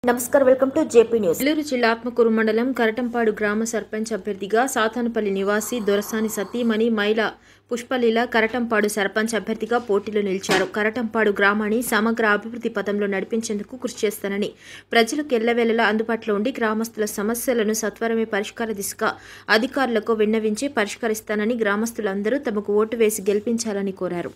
నమస్కారం welcome to JP news Nellore జిల్లా ఆత్మకూరు మండలం కరటంపాడు గ్రామ సర్పంచ్ అభ్యర్థిగా సాతానపల్లి నివాసి దొరసాని సతీమణి మైల పుష్పలీల కరటంపాడు సర్పంచ్ అభ్యర్థిగా పోటీలో నిలిచారు కరటంపాడు గ్రామాన్ని సమగ్ర అభివృద్ధి పథంలో నడిపించేందుకు కృషి చేస్తానని ప్రజలకు ఎల్లవేళలా అందుబాటులో ఉండి గ్రామస్తుల సమస్యలను సత్వరమే పరిష్కార దిశగా అధికారులకు విన్నవించి పరిష్కరిస్తానని గ్రామస్తులందరూ తమకు ఓటు వేసి గెలిపించాలని కోరారు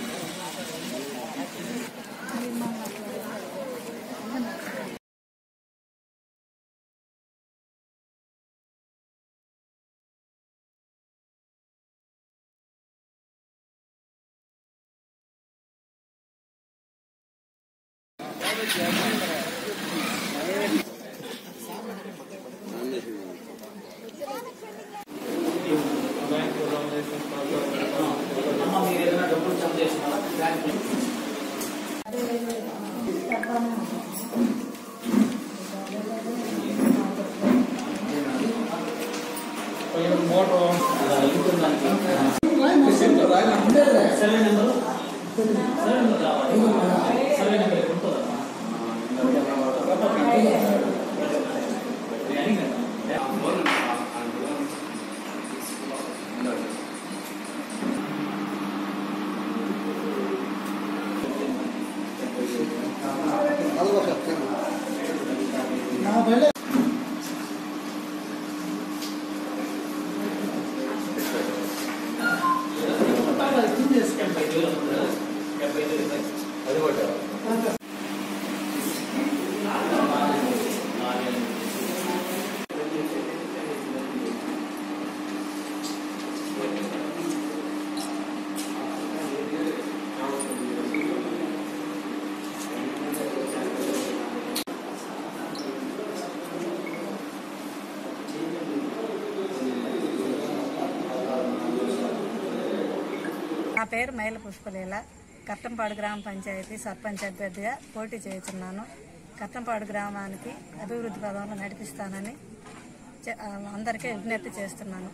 నా పేరు మైల పుష్పలీల కట్టంపాడు గ్రామ పంచాయతీ సర్పంచ్ అభ్యర్థిగా పోటీ చేస్తున్నాను కట్టంపాడు గ్రామానికి అభివృద్ధి పదంలో నడిపిస్తానని చె- ఆ, అందరికీ విజ్ఞప్తి చేస్తున్నాను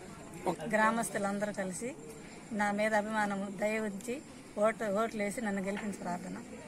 గ్రామస్తులందరూ కలిసి నా మీద అభిమానం దయ ఉంచి ఓటు ఓట్లు వేసి నన్ను గెలిపించి ప్రార్థన